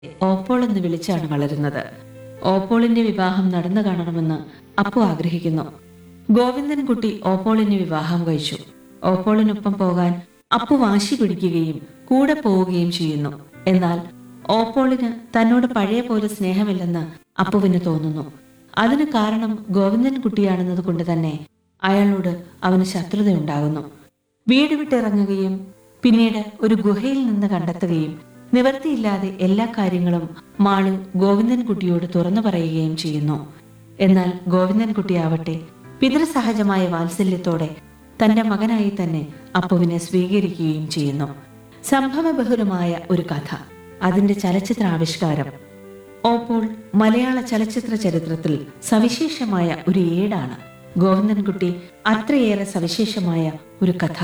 ഓപ്പോൾ എന്ന് വിളിച്ചാണ് വളരുന്നത് ഓപ്പോളിന്റെ വിവാഹം നടന്നു കാണണമെന്ന് അപ്പു ആഗ്രഹിക്കുന്നു ഗോവിന്ദൻകുട്ടി ഓപ്പോളിനെ വിവാഹം കഴിച്ചു ഓപ്പോളിനൊപ്പം പോകാൻ അപ്പു വാശി പിടിക്കുകയും കൂടെ പോവുകയും ചെയ്യുന്നു എന്നാൽ ഓപ്പോളിന് തന്നോട് പഴയ പോലെ സ്നേഹമില്ലെന്ന് അപ്പുവിന് തോന്നുന്നു അതിന് കാരണം ഗോവിന്ദൻകുട്ടിയാണെന്നത് കൊണ്ട് തന്നെ അയാളോട് അവന് ശത്രുതയുണ്ടാകുന്നു വീട് വിട്ടിറങ്ങുകയും പിന്നീട് ഒരു ഗുഹയിൽ നിന്ന് കണ്ടെത്തുകയും നിവർത്തിയില്ലാതെ എല്ലാ കാര്യങ്ങളും മാളു ഗോവിന്ദൻകുട്ടിയോട് തുറന്നു പറയുകയും ചെയ്യുന്നു എന്നാൽ ഗോവിന്ദൻകുട്ടിയാവട്ടെ പിതൃസഹജമായ വാത്സല്യത്തോടെ തന്റെ മകനായി തന്നെ അപ്പുവിനെ സ്വീകരിക്കുകയും ചെയ്യുന്നു സംഭവബഹുലമായ ഒരു കഥ അതിന്റെ ചലച്ചിത്രാവിഷ്കാരം ഓപ്പോൾ മലയാള ചലച്ചിത്ര ചരിത്രത്തിൽ സവിശേഷമായ ഒരു ഏടാണ് ഗോവിന്ദൻകുട്ടി അത്രയേറെ സവിശേഷമായ ഒരു കഥ